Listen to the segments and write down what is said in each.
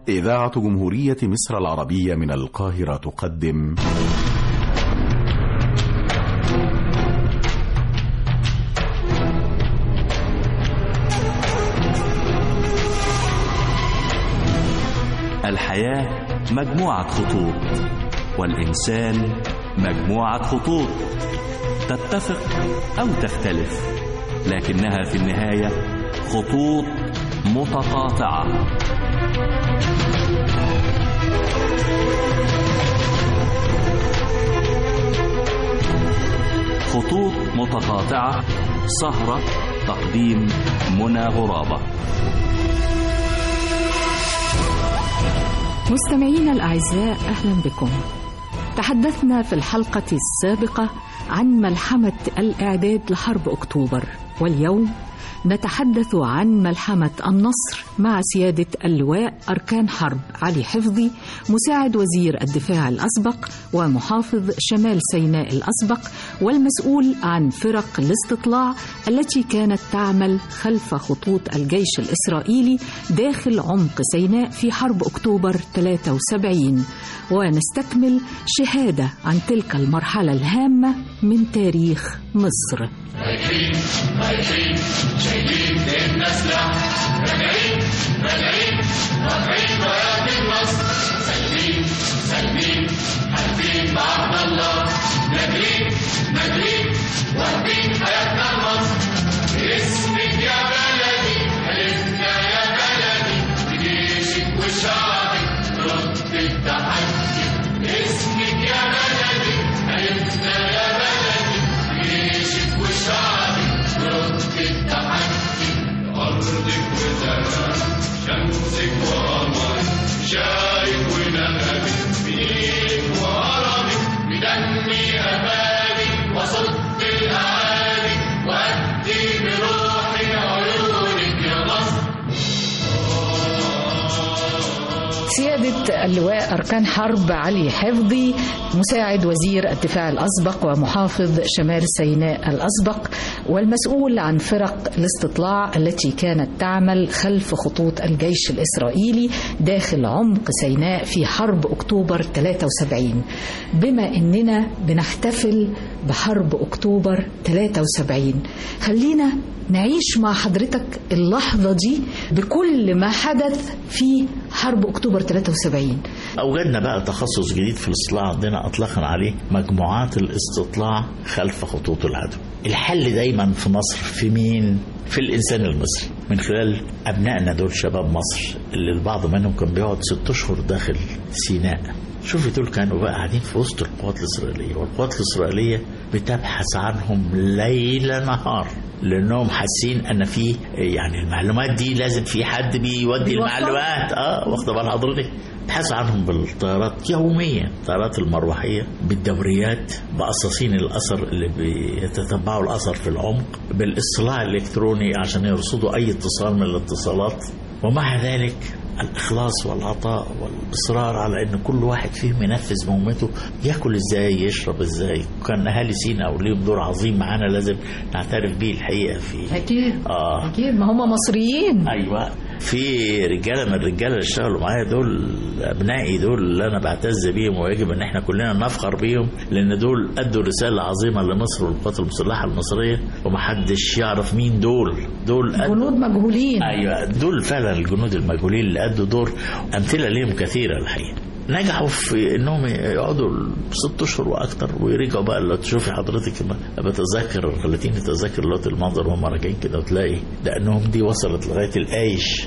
إذاعة جمهورية مصر العربية من القاهرة تقدم الحياة مجموعة خطوط والإنسان مجموعة خطوط تتفق أو تختلف لكنها في النهاية خطوط متقاطعة خطوط متقاطعة سهرة تقديم منى غرابة مستمعينا الأعزاء أهلا بكم تحدثنا في الحلقة السابقة عن ملحمة الإعداد لحرب أكتوبر واليوم نتحدث عن ملحمة النصر مع سيادة اللواء أركان حرب علي حفظي مساعد وزير الدفاع الأسبق ومحافظ شمال سيناء الأسبق والمسؤول عن فرق الاستطلاع التي كانت تعمل خلف خطوط الجيش الإسرائيلي داخل عمق سيناء في حرب أكتوبر 73 ونستكمل شهادة عن تلك المرحلة الهامة من تاريخ مصر رايحين رايحين شايلين ايدنا سلاح راجعين راجعين رافعين رايات النصر سالمين سالمين حالفين بعهد الله ناجرين ناجرين واخدين حياتنا لمصر باسمك يا بلدي حلفنا يا بلدي بجيشك وشعبك رد التحدي باسمك يا بلدي حلفنا يا بلدي جيشك وشعبك رد التحدي أرضك وزرعك شمسك وقمرك شايك ونغمك بإيدك وهرمك بدمي أمامك وصد الأعادي وأدي بروحي عيونك يا مصر سيادة اللواء أركان حرب علي حفظي مساعد وزير الدفاع الأسبق ومحافظ شمال سيناء الأسبق والمسؤول عن فرق الاستطلاع التي كانت تعمل خلف خطوط الجيش الإسرائيلي داخل عمق سيناء في حرب أكتوبر 73 بما أننا بنحتفل بحرب أكتوبر 73 خلينا نعيش مع حضرتك اللحظة دي بكل ما حدث في حرب أكتوبر 73 أوجدنا بقى تخصص جديد في الاستطلاع عندنا أطلقنا عليه مجموعات الاستطلاع خلف خطوط العدو الحل دايما في مصر في مين؟ في الإنسان المصري من خلال أبنائنا دول شباب مصر اللي البعض منهم كان بيقعد ست أشهر داخل سيناء شوفي دول كانوا بقى قاعدين في وسط القوات الإسرائيلية والقوات الإسرائيلية بتبحث عنهم ليل نهار لانهم حاسين ان في يعني المعلومات دي لازم في حد بيودي المعلومات اه واخده بال حضرتك بحثوا عنهم بالطيارات يوميا الطيارات المروحيه بالدوريات بقصاصين الاثر اللي بيتتبعوا الاثر في العمق بالاطلاع الالكتروني عشان يرصدوا اي اتصال من الاتصالات ومع ذلك الإخلاص والعطاء والإصرار على أن كل واحد فيهم ينفذ مهمته ياكل إزاي يشرب إزاي كان أهالي سينا وليهم دور عظيم معانا لازم نعترف بيه الحقيقة في أكيد آه أكيد ما هم مصريين أيوة في رجالة من الرجالة اللي اشتغلوا معايا دول أبنائي دول اللي أنا بعتز بيهم ويجب أن احنا كلنا نفخر بيهم لأن دول أدوا رسالة عظيمة لمصر والقوات المسلحة المصرية ومحدش يعرف مين دول دول أدوا جنود مجهولين ايوه دول فعلا الجنود المجهولين اللي ادوا دور امثله ليهم كثيره الحقيقه نجحوا في انهم يقعدوا ست اشهر واكثر ويرجعوا بقى لو تشوفي حضرتك بتذكر خلتيني اتذكر دلوقتي المنظر وهم راجعين كده وتلاقي لانهم دي وصلت لغايه القايش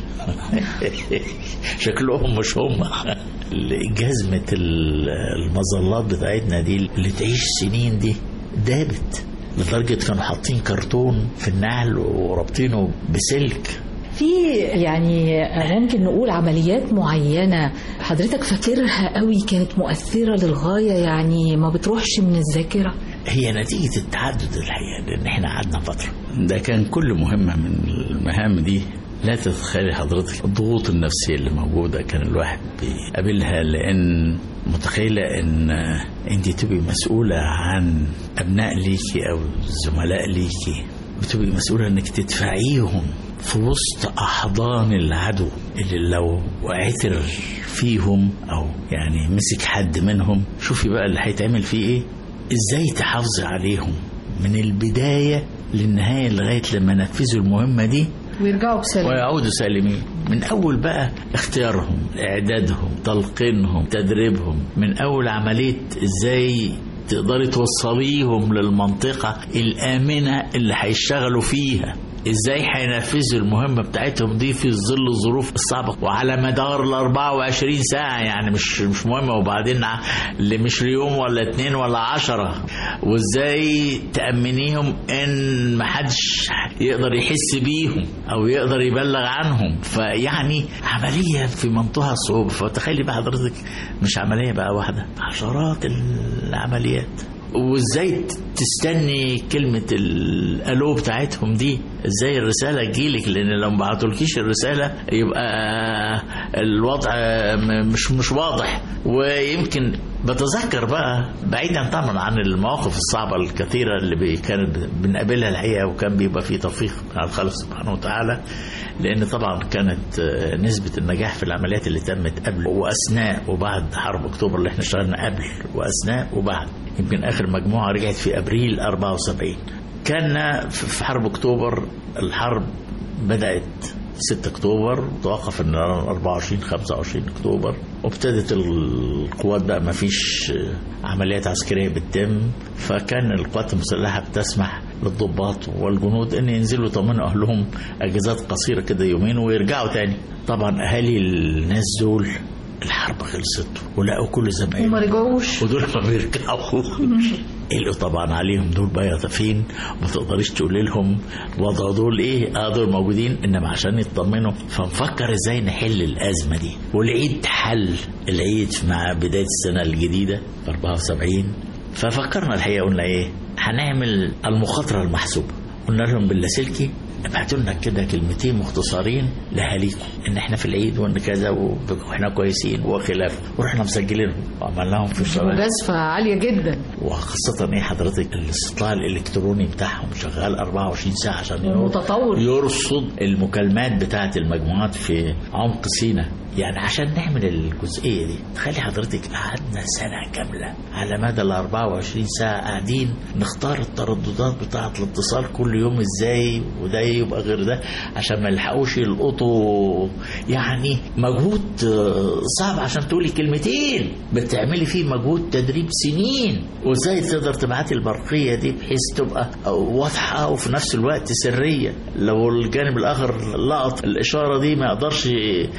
شكلهم مش هم جزمه المظلات بتاعتنا دي اللي تعيش سنين دي دابت لدرجه كانوا حاطين كرتون في النعل ورابطينه بسلك في يعني ممكن نقول عمليات معينة حضرتك فاكرها قوي كانت مؤثرة للغاية يعني ما بتروحش من الذاكرة هي نتيجة التعدد الحقيقة لأن احنا قعدنا فترة ده كان كل مهمة من المهام دي لا تتخيلي حضرتك الضغوط النفسية اللي موجودة كان الواحد بيقابلها لأن متخيلة إن أنت تبقي مسؤولة عن أبناء ليكي أو زملاء ليكي بتبقي مسؤولة إنك تدفعيهم في وسط أحضان العدو اللي لو عثر فيهم أو يعني مسك حد منهم شوفي بقى اللي هيتعمل فيه إيه إزاي تحافظي عليهم من البداية للنهاية لغاية لما نفذوا المهمة دي ويرجعوا بسلام ويعودوا سالمين من اول بقى اختيارهم اعدادهم تلقينهم تدريبهم من اول عمليه ازاي تقدري توصليهم للمنطقة الآمنة اللي هيشتغلوا فيها ازاي هينفذوا المهمة بتاعتهم دي في ظل الظروف الصعبة وعلى مدار ال 24 ساعة يعني مش مش مهمة وبعدين ع- اللي مش ليوم ولا اتنين ولا عشرة وازاي تأمنيهم ان محدش يقدر يحس بيهم او يقدر يبلغ عنهم فيعني عملية في منتهى الصعوبة فتخيلي بقى حضرتك مش عملية بقى واحدة عشرات العمليات وازاي تستني كلمة الالو بتاعتهم دي ازاي الرسالة تجيلك لان لو ما بعتولكيش الرسالة يبقى الوضع م- مش مش واضح ويمكن بتذكر بقى بعيدا طبعا عن المواقف الصعبة الكثيرة اللي بي- كانت بنقابلها الحقيقة وكان بيبقى في توفيق من الخالق سبحانه وتعالى لأن طبعا كانت آه، نسبة النجاح في العمليات اللي تمت قبل وأثناء وبعد حرب أكتوبر اللي احنا اشتغلنا قبل وأثناء وبعد يمكن آخر مجموعة رجعت في أبريل 74 كان في في حرب أكتوبر الحرب بدأت 6 اكتوبر توقف ان 24 25 اكتوبر وابتدت القوات بقى ما فيش عمليات عسكريه بتتم فكان القوات المسلحه بتسمح للضباط والجنود ان ينزلوا يطمنوا اهلهم اجازات قصيره كده يومين ويرجعوا تاني طبعا اهالي الناس دول الحرب خلصت ولقوا كل زمايلهم وما رجعوش ودول ما بيرجعوا قلقوا طبعا عليهم دول بقى فين وما تقدريش تقولي لهم وضع دول ايه اه دول موجودين انما عشان يطمنوا فنفكر ازاي نحل الازمه دي والعيد حل العيد مع بدايه السنه الجديده في 74 ففكرنا الحقيقه قلنا ايه هنعمل المخاطره المحسوبه قلنا لهم باللاسلكي ابعتوا لنا كده كلمتين مختصرين لاهاليكم ان احنا في العيد وان كذا واحنا كويسين وخلافه ورحنا مسجلينهم وعملناهم في الشباب مجازفة عالية جدا وخاصة ايه حضرتك الاستطلاع الالكتروني بتاعهم شغال 24 ساعة عشان ير- متطور. يرصد المكالمات بتاعة المجموعات في عمق سيناء يعني عشان نعمل الجزئية دي تخلي حضرتك قعدنا سنة كاملة على مدى ال 24 ساعة قاعدين نختار الترددات بتاعة الاتصال كل يوم ازاي وده يبقى غير ده عشان ما يلحقوش يلقطوا يعني مجهود آه، صعب عشان تقولي كلمتين بتعملي فيه مجهود تدريب سنين وازاي تقدر تبعتي البرقية دي بحيث تبقى واضحة وفي نفس الوقت سرية لو الجانب الآخر لقط الإشارة دي ما يقدرش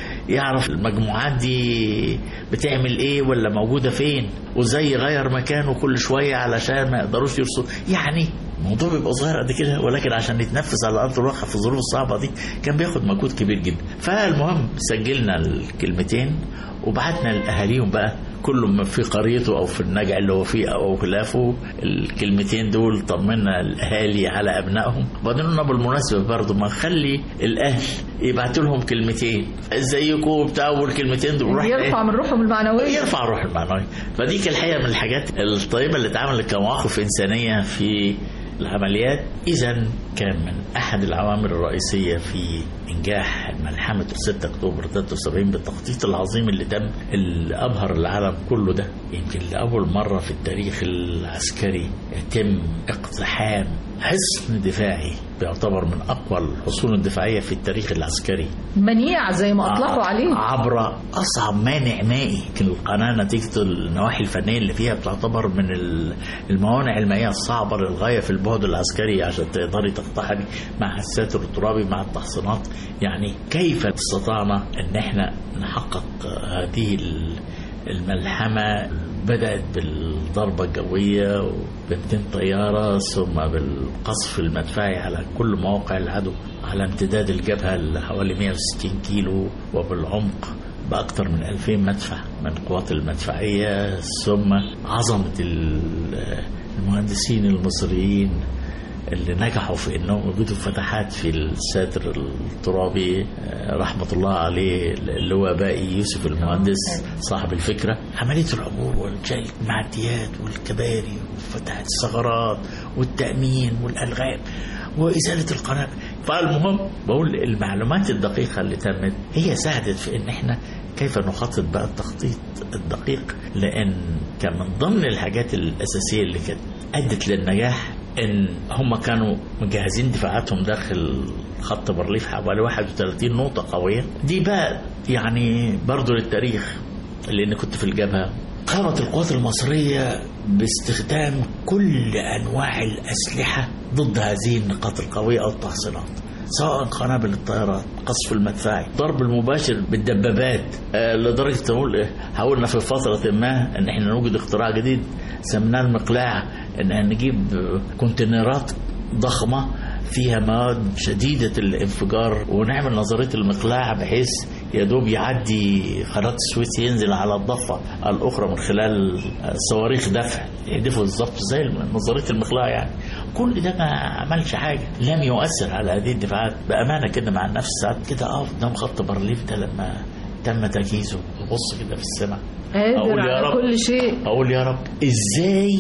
يعرف المجموعات دي بتعمل ايه ولا موجودة فين وازاي يغير مكانه كل شوية علشان ما يقدروش يرصدوا يعني الموضوع بيبقى صغير قد كده ولكن عشان يتنفذ على ارض الواقع في الظروف الصعبه دي كان بياخد مجهود كبير جدا فالمهم سجلنا الكلمتين وبعتنا لاهاليهم بقى كل ما في قريته او في النجع اللي هو فيه او خلافه الكلمتين دول طمنا الاهالي على ابنائهم وبعدين قلنا بالمناسبه برضه ما نخلي الاهل يبعتوا لهم كلمتين ازيكم وبتاع والكلمتين دول رحنا إيه؟ يرفع من روحهم المعنوية يرفع روح المعنوي فدي كان الحقيقه من الحاجات الطيبه اللي اتعملت كمواقف انسانيه في العمليات اذا كان من احد العوامل الرئيسيه في انجاح ملحمه 6 اكتوبر 73 بالتخطيط العظيم اللي تم اللي ابهر العالم كله ده يمكن لاول مره في التاريخ العسكري يتم اقتحام حصن دفاعي بيعتبر من اقوى الحصون الدفاعيه في التاريخ العسكري منيع زي ما أطلقوا عليه عبر اصعب مانع مائي يمكن القناه نتيجه النواحي الفنيه اللي فيها بتعتبر من ال- الموانع المائيه الصعبه للغايه في البعد العسكري عشان تقدري تقتحمي مع الساتر الترابي مع التحصينات يعني كيف استطعنا ان احنا نحقق هذه ال- الملحمه بدأت بالضربة الجوية ب 200 طيارة ثم بالقصف المدفعي على كل مواقع العدو على امتداد الجبهة لحوالي 160 كيلو وبالعمق بأكثر من 2000 مدفع من القوات المدفعية ثم عظمة ال- المهندسين المصريين اللي نجحوا في انهم يوجدوا فتحات في الساتر الترابي آه، رحمه الله عليه اللي هو باقي يوسف المهندس صاحب الفكره عمليه العبور وانشاء المعديات والكباري وفتحات الثغرات والتامين والالغام وازاله القنابل فالمهم بقول المعلومات الدقيقة اللي تمت هي ساعدت في ان احنا كيف نخطط بقى التخطيط الدقيق لان كان من ضمن الحاجات الاساسية اللي كانت ادت للنجاح ان هم كانوا مجهزين دفاعاتهم داخل خط بارليف حوالي 31 نقطة قوية دي بقى يعني برضو للتاريخ لان كنت في الجبهة قامت القوات المصرية باستخدام كل أنواع الأسلحة ضد هذه النقاط القوية أو التحصينات سواء قنابل الطيارات قصف المدفعي ضرب المباشر بالدبابات آه لدرجة نقول إيه حاولنا في فترة ما ان احنا نوجد اختراع جديد سمناه المقلاع ان نجيب كونتينرات ضخمة فيها مواد شديدة الانفجار ونعمل نظرية المقلاع بحيث يا دوب يعدي قناة السويس ينزل على الضفة الأخرى من خلال صواريخ دفع يهدفوا بالظبط زي نظرية المقلاع يعني كل ده ما عملش حاجة لم يؤثر على هذه الدفاعات بأمانة كده مع النفس ساعات كده أقف قدام خط بارليف ده لما تم تجهيزه ببص كده في السماء قادر أقول يا على رب. كل شيء اقول يا رب ازاي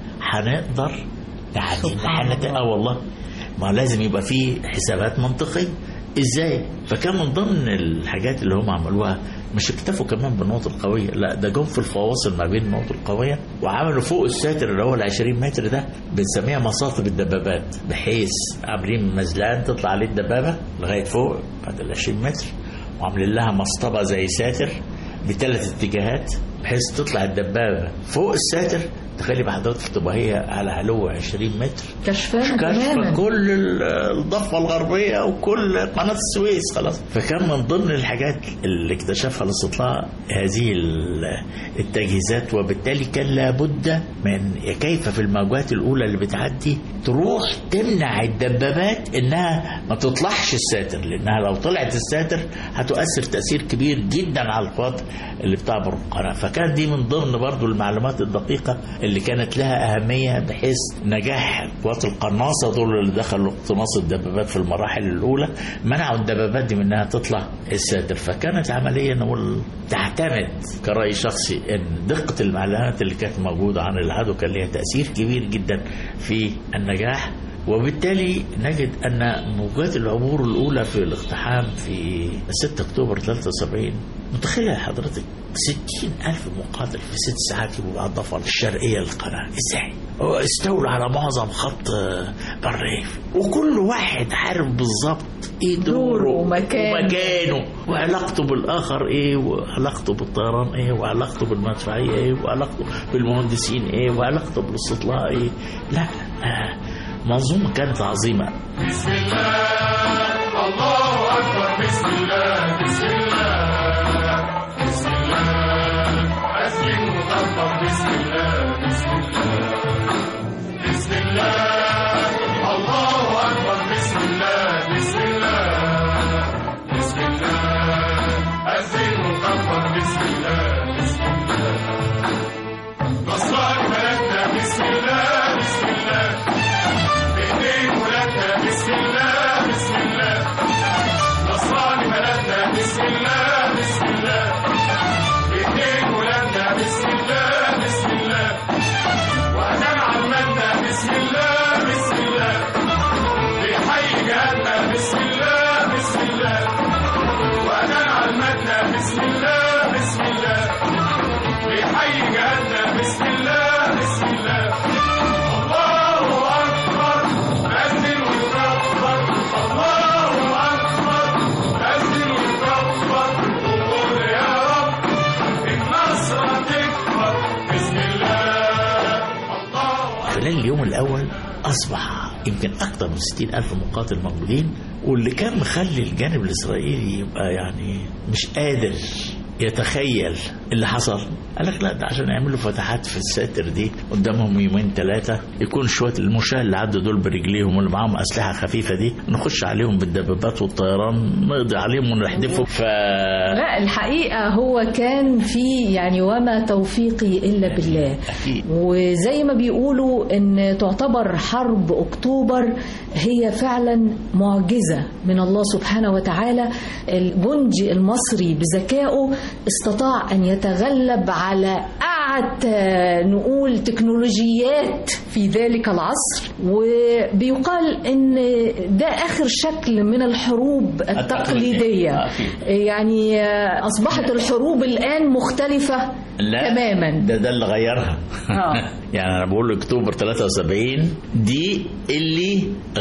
هنقدر يعني سبحان نحن الله. اه والله ما لازم يبقى فيه حسابات منطقيه ازاي فكان من ضمن الحاجات اللي هم عملوها مش اكتفوا كمان بالنقط القويه لا ده جم في الفواصل ما بين النقط القويه وعملوا فوق الساتر اللي هو ال 20 متر ده بنسميها مصاطب الدبابات بحيث عاملين مزلان تطلع عليه الدبابه لغايه فوق بعد ال 20 متر وعاملين لها مسطبه زي ساتر بثلاث اتجاهات بحيث تطلع الدبابه فوق الساتر تخيلي بحضرتك تبقى هي على علو 20 متر كشفان كشف تماما كل ال- الضفه الغربيه وكل قناه السويس خلاص فكان من ضمن الحاجات اللي اكتشفها الاستطلاع هذه ال- التجهيزات وبالتالي كان لابد من كيف في الموجات الاولى اللي بتعدي تروح تمنع الدبابات انها ما تطلعش الساتر لانها لو طلعت الساتر هتؤثر تاثير كبير جدا على القوات اللي بتعبر القناه فكان دي من ضمن برضو المعلومات الدقيقه اللي كانت لها اهميه بحيث نجاح قوات القناصه دول اللي دخلوا اقتناص الدبابات في المراحل الاولى منعوا الدبابات دي من انها تطلع الساتر فكانت عمليه نقول تعتمد كراي شخصي ان دقه المعلومات اللي كانت موجوده عن العدو كان لها تاثير كبير جدا في النجاح وبالتالي نجد أن موجات العبور الأولى في الاقتحام في 6 أكتوبر 73 متخيلة حضرتك 60 ألف مقاتل في ست ساعات يبقوا على الضفة الشرقية للقناة إزاي؟ هو استولوا على معظم خط آه، الريف وكل واحد عارف بالظبط ايه دوره دوره ومكانه. ومكانه وعلاقته بالاخر ايه وعلاقته بالطيران ايه وعلاقته بالمدفعيه ايه وعلاقته بالمهندسين ايه وعلاقته بالاستطلاع ايه لا آه، منظومه كانت عظيمه بسم الله الله أكبر بسم الله بسم الله بسم الله أسلم وطبق بسم الله بسم الله بسم الله الله أكبر بسم الله بسم الله بسم الله أسلم وطبق بسم الله بسم الله نصرك بلدنا بسم الله بسم الله بإيدين ولادنا بسم الله بسم الله نصراني بلدنا بسم الله بسم الله بإيدين ولادنا بسم الله بسم الله وأذان عمتنا بسم الله بسم الله بيحيي جهاتنا بسم الله بسم الله وأذان عمتنا بسم الله بسم الله بيحيي جهاتنا بسم الله بسم الله الله أكبر أذن ويكبر الله أكبر أذن ويكبر وقول يا رب النصر تكبر بسم الله الله خلال اليوم الأول أصبح يمكن أكثر من 60 ألف مقاتل موجودين واللي كان مخلي الجانب الإسرائيلي يبقى يعني مش قادر يتخيل اللي حصل قال لك لا ده عشان يعملوا فتحات في الساتر دي قدامهم يومين ثلاثة يكون شوية المشاة اللي عدوا دول برجليهم واللي معاهم أسلحة خفيفة دي نخش عليهم بالدبابات والطيران نقضي عليهم ونحدفهم ف لا الحقيقة هو كان في يعني وما توفيقي إلا بالله أكيد وزي ما بيقولوا ان تعتبر حرب اكتوبر هي فعلا معجزه من الله سبحانه وتعالى الجندي المصري بذكائه استطاع ان يتغلب على ابتدعت آه، نقول تكنولوجيات في ذلك العصر وبيقال ان ده اخر شكل من الحروب التقليديه أكيد. يعني آه، اصبحت الحروب الان مختلفه لا تماما ده ده اللي غيرها آه. يعني انا بقول اكتوبر 73 دي اللي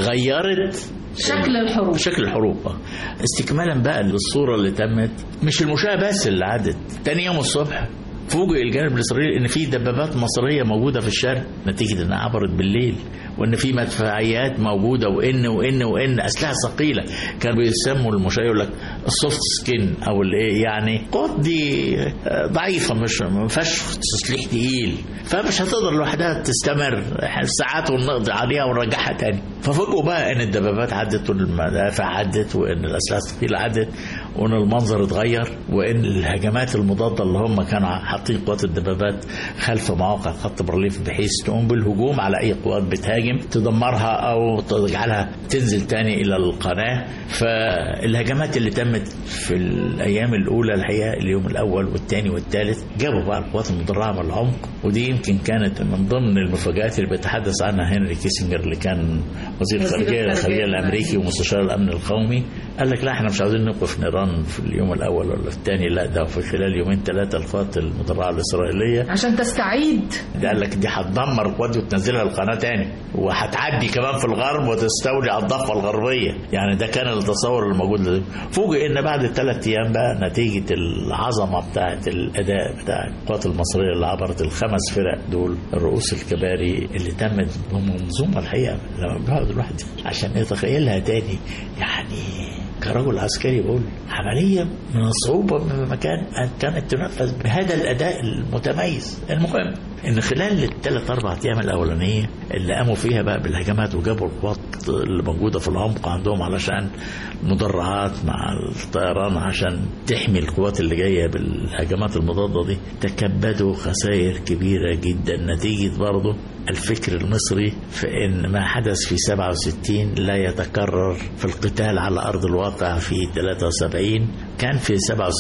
غيرت شكل الحروب شكل الحروب آه. استكمالا بقى للصوره اللي تمت مش المشاة بس اللي عدت تاني يوم الصبح فوجئ الجانب الاسرائيلي ان في دبابات مصريه موجوده في الشارع نتيجه انها عبرت بالليل وان في مدفعيات موجوده وان وان وان اسلحه ثقيله كانوا بيسموا المشاة يقول لك السوفت سكين او الايه يعني قوات دي آه، ضعيفه مش ما فيهاش تسليح تقيل فمش هتقدر لوحدها تستمر احنا ساعات ونقضي عليها ونرجعها تاني ففوجئوا بقى ان الدبابات عدت والمدافع عدت وان الاسلحه الثقيله عدت وان المنظر اتغير وان الهجمات المضاده اللي هم كانوا حاطين قوات الدبابات خلف مواقع خط برليف بحيث تقوم بالهجوم على اي قوات بتهاجم تدمرها او تجعلها تنزل تاني الى القناه فالهجمات اللي تمت في الايام الاولى الحقيقه اليوم الاول والثاني والثالث جابوا بقى القوات المدرعه من العمق ودي يمكن كانت من ضمن المفاجات اللي بيتحدث عنها هنري كيسنجر اللي كان وزير الخارجيه الخارجيه الامريكي ومستشار الامن القومي قال لك لا احنا مش عاوزين نوقف نيران في اليوم الاول ولا في الثاني لا ده في خلال يومين ثلاثه القوات المدرعه الاسرائيليه عشان تستعيد ده قال لك دي هتدمر قوات وتنزلها القناه تاني وهتعدي كمان في الغرب وتستولي على الضفه الغربيه يعني ده كان التصور الموجود لديه فوجئ ان بعد ثلاث ايام بقى نتيجه العظمه بتاعه الاداء بتاع القوات المصريه اللي عبرت الخمس فرق دول الرؤوس الكباري اللي تمت بمنظومه الحقيقه لما بيقعد الواحد عشان يتخيلها تاني يعني كرجل عسكري بقول عملية من الصعوبة من مكان أن كانت تنفذ بهذا الأداء المتميز المهم إن خلال الثلاث أربع أيام الأولانية اللي قاموا فيها بقى بالهجمات وجابوا القوات اللي موجودة في العمق عندهم علشان مدرعات مع الطيران عشان تحمي القوات اللي جاية بالهجمات المضادة دي تكبدوا خسائر كبيرة جدا نتيجة برضه الفكر المصري في ان ما حدث في 67 لا يتكرر في القتال على ارض الواقع في 73 كان في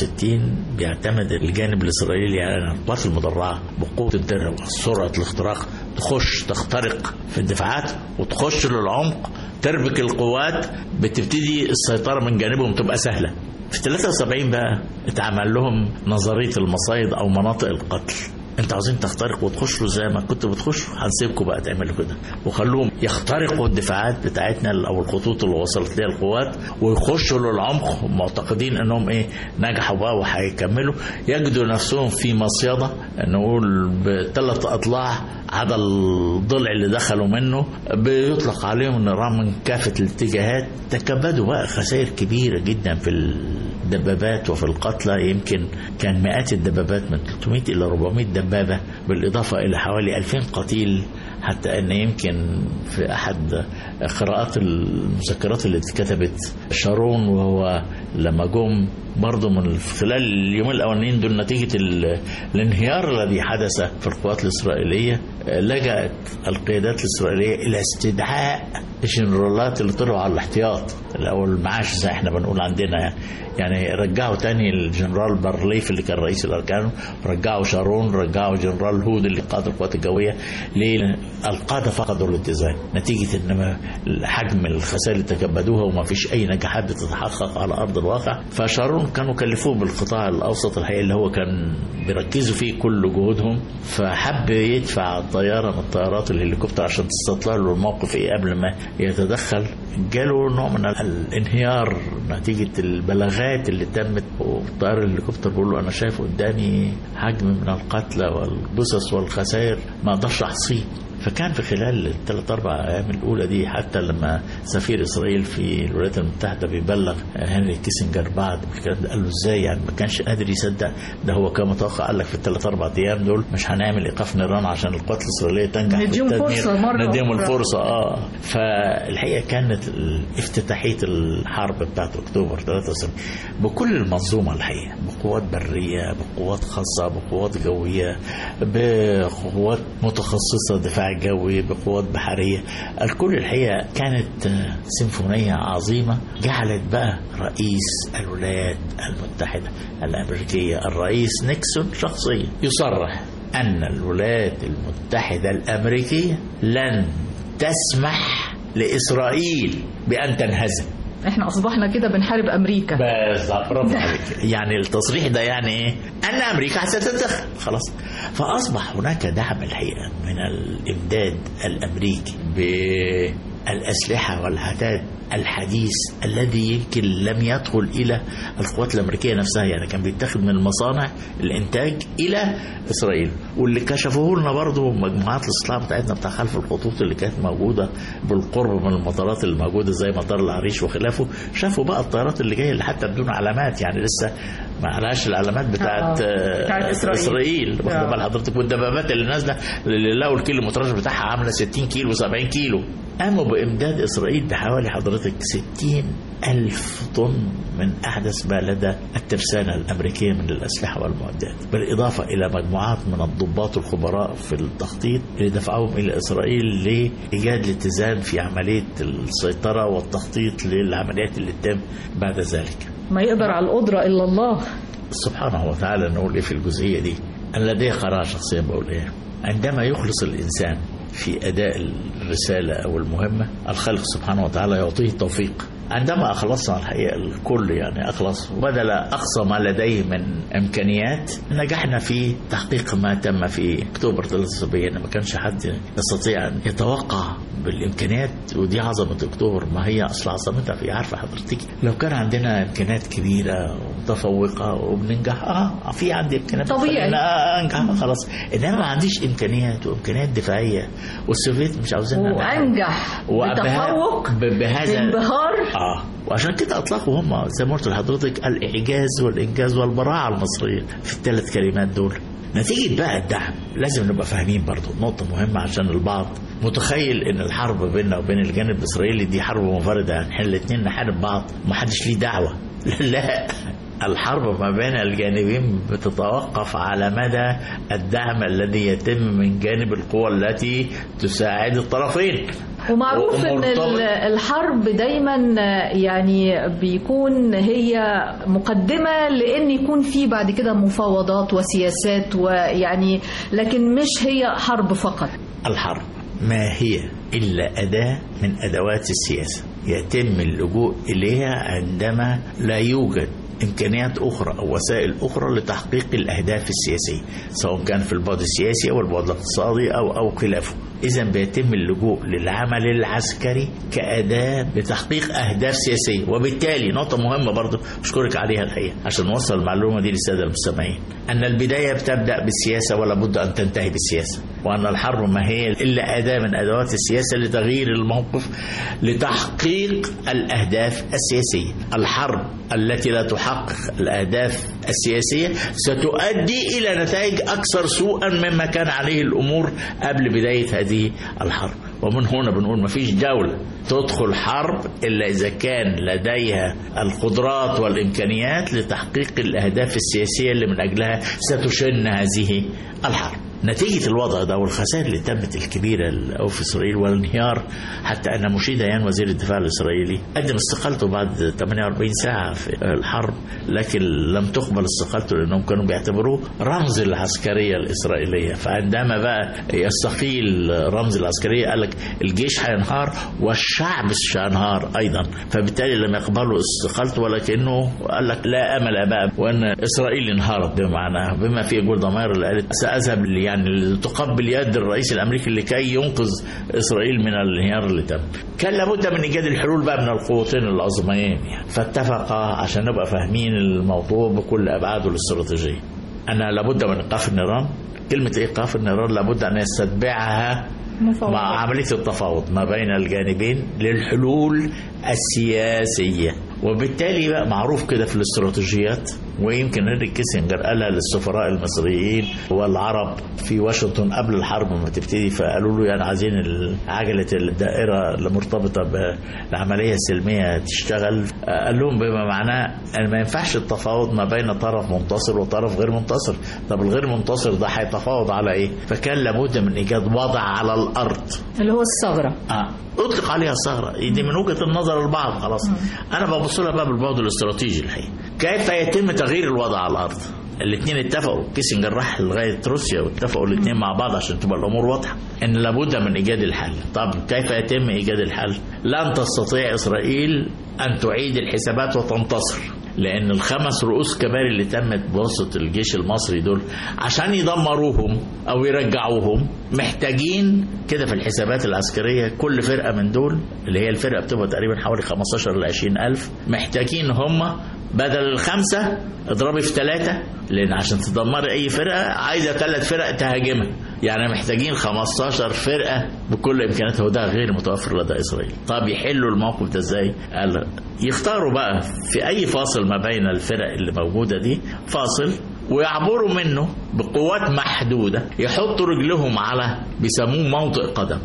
67 بيعتمد الجانب الاسرائيلي على القوات المدرعه بقوه الدرع وسرعه الاختراق تخش تخترق في الدفاعات وتخش للعمق تربك القوات بتبتدي السيطره من جانبهم تبقى سهله في 73 بقى اتعمل لهم نظريه المصايد او مناطق القتل انتوا عاوزين تخترقوا وتخشوا زي ما كنتوا بتخشوا هنسيبكم بقى تعملوا كده وخلوهم يخترقوا الدفاعات بتاعتنا او الخطوط اللي وصلت ليها القوات ويخشوا للعمق معتقدين انهم ايه نجحوا بقى وهيكملوا يجدوا نفسهم في مصيده نقول بثلاث اطلاع على الضلع اللي دخلوا منه بيطلق عليهم النيران من كافه الاتجاهات تكبدوا بقى خسائر كبيره جدا في الدبابات وفي القتلى يمكن كان مئات الدبابات من 300 الى 400 دبابه بالاضافه الى حوالي 2000 قتيل حتى ان يمكن في احد قراءات المذكرات اللي اتكتبت شارون وهو لما جم برضه من خلال اليومين الاولانيين دول نتيجه ال- الانهيار الذي حدث في القوات الاسرائيليه لجأت القيادات الاسرائيليه الى استدعاء الجنرالات اللي طلعوا على الاحتياط او المعاش زي احنا بنقول عندنا يعني. يعني رجعوا تاني الجنرال بارليف اللي كان رئيس الاركان رجعوا شارون رجعوا جنرال هود اللي قائد القوات الجويه ليه؟ القاده فقدوا الاتزان نتيجه ان ما- حجم الخسائر اللي تكبدوها وما فيش اي نجاحات بتتحقق على ارض الواقع فشارون كانوا كلفوه بالقطاع الاوسط الحقيقي اللي هو كان بيركزوا فيه كل جهودهم فحب يدفع طياره من الطيارات الهليكوبتر عشان تستطلع له الموقف ايه قبل ما يتدخل جاله نوع من الانهيار نتيجه البلاغات اللي تمت والطيار الهليكوبتر بيقول له انا شايف قدامي حجم من القتلى والجثث والخسائر ما اقدرش احصيه فكان في خلال الثلاث اربع ايام الاولى دي حتى لما سفير اسرائيل في الولايات المتحده بيبلغ هنري كيسنجر بعد الكلام ده قال له ازاي يعني ما كانش قادر يصدق ده هو كان متوقع قال لك في الثلاث اربع ايام دول مش هنعمل ايقاف نيران عشان القوات الاسرائيليه تنجح في نديهم التدمير. فرصة مرة نديهم أخرى. الفرصه اه فالحقيقه كانت ال- افتتاحيه الحرب بتاعت اكتوبر 73 بكل المنظومه الحقيقه بقوات بريه بقوات خاصه بقوات جويه بقوات متخصصه دفاع جوي بقوات بحريه الكل الحقيقه كانت آه، سيمفونيه عظيمه جعلت بقى رئيس الولايات المتحده الامريكيه الرئيس نيكسون شخصيا يصرح أن الولايات المتحدة الأمريكية لن تسمح لإسرائيل بأن تنهزم احنا اصبحنا كده بنحارب امريكا بالظبط برافو عليك يعني التصريح ده يعني ايه؟ ان امريكا ستتدخل خلاص فاصبح هناك دعم الحقيقه من الامداد الامريكي بالاسلحه والعتاد الحديث الذي يمكن لم يدخل الى القوات الامريكيه نفسها يعني كان بيتاخد من المصانع الانتاج الى اسرائيل واللي كشفوه لنا برضه مجموعات الاصلاح بتاعتنا بتاع خلف الخطوط اللي كانت موجوده بالقرب من المطارات اللي موجوده زي مطار العريش وخلافه شافوا بقى الطيارات اللي جايه اللي حتى بدون علامات يعني لسه ما عليهاش العلامات بتاعت, آه، بتاعت آه، إسرائيل. اسرائيل واخد آه. بال حضرتك والدبابات اللي نازله اللي لقوا الكيلو متراج بتاعها عامله 60 كيلو 70 كيلو قاموا بامداد اسرائيل بحوالي حضرتك 60 ألف طن من أحدث ما لدى الترسانة الأمريكية من الأسلحة والمعدات بالإضافة إلى مجموعات من الضباط الخبراء في التخطيط اللي دفعوهم إلى إسرائيل لإيجاد الاتزان في عملية السيطرة والتخطيط للعمليات اللي تتم بعد ذلك ما يقدر على القدره الا الله سبحانه وتعالى نقول ايه في الجزئيه دي؟ انا لدي قناعه شخصيا بقول ايه؟ عندما يخلص الانسان في اداء الرساله او المهمه الخالق سبحانه وتعالى يعطيه التوفيق. عندما اخلصنا الحقيقه الكل يعني اخلص وبذل اقصى ما لديه من امكانيات نجحنا في تحقيق ما تم في اكتوبر 73 ما كانش حد يستطيع ان يتوقع بالامكانيات ودي عظمه اكتوبر ما هي اصل عظمتها في عارفه حضرتك لو كان عندنا امكانيات كبيره ومتفوقه وبننجح اه في عندي امكانيات طبيعي. تخليني انجح خلاص انما ما عنديش امكانيات وامكانيات دفاعيه والسوفيت مش عاوزين وانجح بتفوق ب- بهذا بانبهار اه وعشان كده اطلقوا هم زي ما قلت لحضرتك الاعجاز والانجاز والبراعه المصريه في الثلاث كلمات دول نتيجة بقى الدعم لازم نبقى فاهمين برضو نقطة مهمة عشان البعض متخيل ان الحرب بيننا وبين الجانب الاسرائيلي دي حرب منفردة يعني احنا الاتنين نحارب بعض ومحدش ليه دعوة لا الحرب ما بين الجانبين بتتوقف على مدى الدعم الذي يتم من جانب القوى التي تساعد الطرفين ومعروف ان ومرتبط- ال- الحرب دايما يعني بيكون هي مقدمه لان يكون في بعد كده مفاوضات وسياسات ويعني لكن مش هي حرب فقط الحرب ما هي إلا أداة من أدوات السياسة يتم اللجوء إليها عندما لا يوجد إمكانيات أخرى أو وسائل أخرى لتحقيق الأهداف السياسية سواء كان في البعد السياسي أو البعد الاقتصادي أو أو خلافه إذا بيتم اللجوء للعمل العسكري كأداة لتحقيق أهداف سياسية وبالتالي نقطة مهمة برضو أشكرك عليها الحقيقة عشان نوصل المعلومة دي للسادة المستمعين أن البداية بتبدأ بالسياسة ولا بد أن تنتهي بالسياسة وأن الحرب ما هي إلا أداة من أدوات السياسة لتغيير الموقف لتحقيق الأهداف السياسية الحرب التي لا تحقق الأهداف السياسية ستؤدي إلى نتائج أكثر سوءا مما كان عليه الأمور قبل بداية هذه الحرب ومن هنا بنقول ما فيش دولة تدخل حرب إلا إذا كان لديها القدرات والإمكانيات لتحقيق الأهداف السياسية اللي من أجلها ستشن هذه الحرب نتيجة الوضع ده والخسائر اللي تمت الكبيرة أو في إسرائيل والانهيار حتى أن مشيد أيان وزير الدفاع الإسرائيلي قدم استقالته بعد 48 ساعة في الحرب لكن لم تقبل استقالته لأنهم كانوا بيعتبروه رمز العسكرية الإسرائيلية فعندما بقى يستقيل رمز العسكرية قال لك الجيش هينهار والشعب سينهار أيضا فبالتالي لم يقبلوا استقالته ولكنه قال لك لا أمل بقى وأن إسرائيل انهارت بمعنى بما فيه جولدا ماير اللي قالت سأذهب يعني لتقبل يد الرئيس الأمريكي لكي ينقذ إسرائيل من الانهيار اللي تم كان لابد من إيجاد الحلول بقى من القوتين العظميين يعني فاتفقا عشان نبقى فاهمين الموضوع بكل أبعاده الاستراتيجية أنا لابد من إيقاف النيران كلمة إيقاف النيران لابد أن يستتبعها مفاوضات. مع عملية التفاوض ما بين الجانبين للحلول السياسية وبالتالي بقى معروف كده في الاستراتيجيات ويمكن هنري كيسنجر قالها للسفراء المصريين والعرب في واشنطن قبل الحرب ما تبتدي فقالوا له يعني عايزين عجلة الدائرة المرتبطة بالعملية السلمية تشتغل قال لهم بما معناه ان ما ينفعش التفاوض ما بين طرف منتصر وطرف غير منتصر طب الغير منتصر ده هيتفاوض على ايه فكان لابد من ايجاد وضع على الارض اللي هو الثغره اه اطلق عليها الثغره دي من وجهه النظر البعض خلاص انا ببص لها بقى بالبعد الاستراتيجي الحقيقه كيف يتم تغيير الوضع على الارض الاثنين اتفقوا كيسنجر راح لغايه روسيا واتفقوا الاثنين مع بعض عشان تبقى الامور واضحه ان لابد من ايجاد الحل طب كيف يتم ايجاد الحل لن تستطيع اسرائيل ان تعيد الحسابات وتنتصر لان الخمس رؤوس كبار اللي تمت بواسطه الجيش المصري دول عشان يدمروهم او يرجعوهم محتاجين كده في الحسابات العسكريه كل فرقه من دول اللي هي الفرقه بتبقى تقريبا حوالي 15 ل 20 الف محتاجين هم بدل الخمسه اضربي في ثلاثه لان عشان تدمري اي فرقه عايزه ثلاث فرق تهاجمها يعني محتاجين 15 فرقه بكل امكانياتها وده غير متوفر لدى اسرائيل طب يحلوا الموقف ده ازاي قال يختاروا بقى في اي فاصل ما بين الفرق اللي موجوده دي فاصل ويعبروا منه بقوات محدوده يحطوا رجلهم على بيسموه موطئ قدم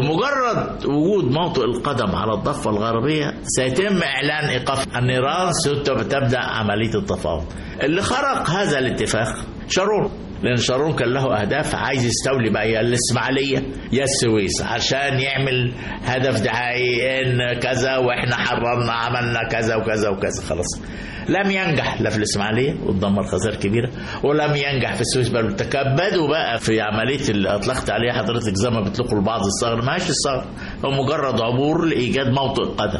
بمجرد وجود موطئ القدم على الضفه الغربيه سيتم اعلان ايقاف النيران ستبدا عمليه التفاوض اللي خرق هذا الاتفاق شارون لان شارون كان له اهداف عايز يستولي بقى يا الاسماعيليه يا السويس عشان يعمل هدف دعائي ان كذا واحنا حررنا عملنا كذا وكذا وكذا خلاص لم ينجح لا في الاسماعيليه واتدمر خسائر كبيره ولم ينجح في السويس بل تكبدوا بقى في عمليه اللي اطلقت عليها حضرتك زي ما بيطلقوا البعض الثغر ما هيش الثغر هو مجرد عبور لايجاد موطئ قدم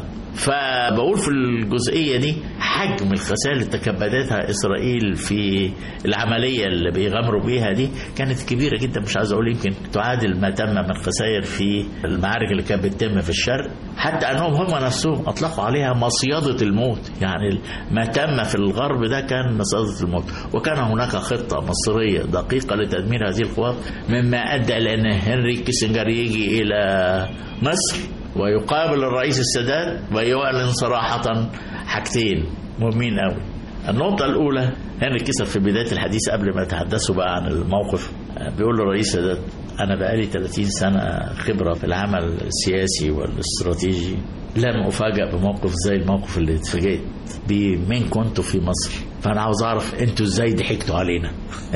فبقول في الجزئية دي حجم الخسائر اللي تكبدتها إسرائيل في العملية اللي بيغامروا بيها دي كانت كبيرة جدا مش عايز أقول يمكن تعادل ما تم من خسائر في المعارك اللي كانت بتتم في الشرق حتى أنهم هم نفسهم أطلقوا عليها مصيدة الموت يعني ما تم في الغرب ده كان مصيدة الموت وكان هناك خطة مصرية دقيقة لتدمير هذه القوات مما أدى إلى أن هنري كيسنجر يجي إلى مصر ويقابل الرئيس السادات ويعلن صراحة حاجتين مهمين قوي النقطة الأولى هنري كيسر في بداية الحديث قبل ما يتحدثوا بقى عن الموقف بيقول للرئيس السادات أنا بقالي 30 سنة خبرة في العمل السياسي والاستراتيجي لم أفاجأ بموقف زي الموقف اللي اتفاجئت بيه من كنت في مصر فأنا عاوز أعرف أنتوا إزاي ضحكتوا علينا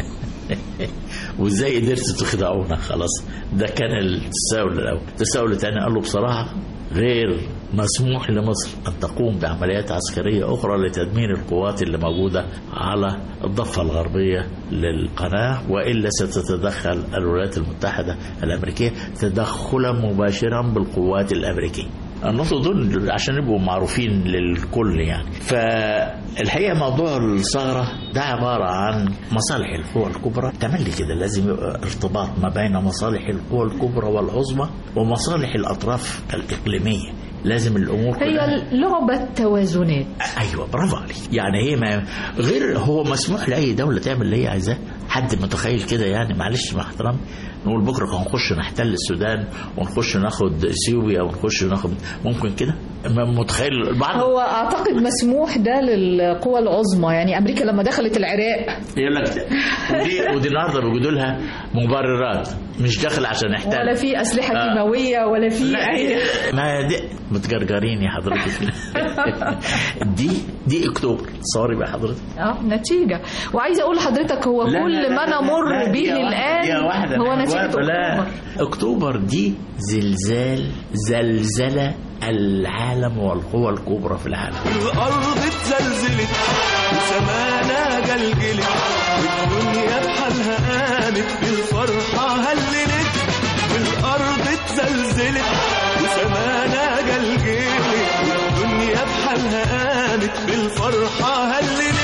وازاي قدرتوا تخدعونا خلاص ده كان التساؤل الاول التساؤل الثاني قال له بصراحه غير مسموح لمصر ان تقوم بعمليات عسكريه اخرى لتدمير القوات اللي موجوده على الضفه الغربيه للقناه والا ستتدخل الولايات المتحده الامريكيه تدخلا مباشرا بالقوات الامريكيه النقطة دول عشان يبقوا معروفين للكل يعني فالحقيقة موضوع الثغرة ده عبارة عن مصالح القوى الكبرى تملي كده لازم يبقى ارتباط ما بين مصالح القوى الكبرى والعظمى ومصالح الأطراف الإقليمية لازم الامور هي لعبة توازنات ايوه برافو عليك يعني هي ما غير هو مسموح لاي دوله تعمل اللي هي عايزاه حد متخيل كده يعني معلش مع احترامي نقول بكره هنخش نحتل السودان ونخش ناخد اثيوبيا ونخش ناخد ممكن كده متخيل البعض هو اعتقد مسموح ده للقوى العظمى يعني امريكا لما دخلت العراق يقول لك ودي ودي النهارده بيوجدوا لها مبررات مش داخل عشان نحتل ولا في اسلحه آه. كيماويه ولا في اي ما دي متجرجرين يا حضرتك دي دي اكتوبر صاري بقى حضرتك اه نتيجه وعايزه اقول لحضرتك هو لا كل لا ما لا نمر لا، به دقيقة واحدة، الان دقيقة واحدة، هو أنا نتيجه واقفة، لا. اكتوبر اكتوبر دي زلزال زلزلة العالم والقوى الكبرى في العالم الأرض اتزلزلت وسمانا جلجلت والدنيا بحالها قامت بالفرحة هللت والأرض اتزلزلت وسمانا جلجلت والدنيا بحالها قامت بالفرحة هللت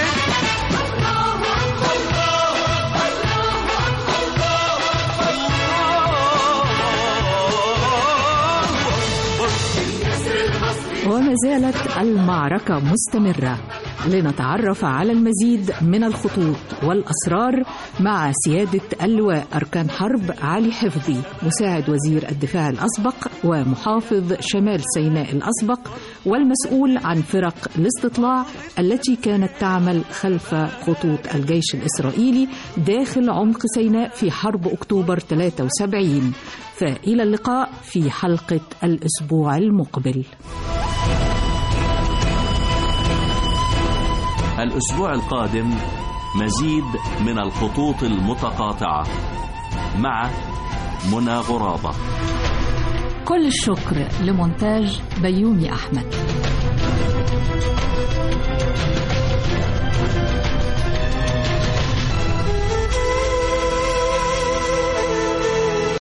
وما زالت المعركة مستمرة لنتعرف على المزيد من الخطوط والأسرار مع سيادة اللواء أركان حرب علي حفظي مساعد وزير الدفاع الأسبق ومحافظ شمال سيناء الأسبق والمسؤول عن فرق الاستطلاع التي كانت تعمل خلف خطوط الجيش الإسرائيلي داخل عمق سيناء في حرب أكتوبر 73 فإلى اللقاء في حلقة الأسبوع المقبل الأسبوع القادم مزيد من الخطوط المتقاطعة مع منى غرابة كل الشكر لمونتاج بيومي أحمد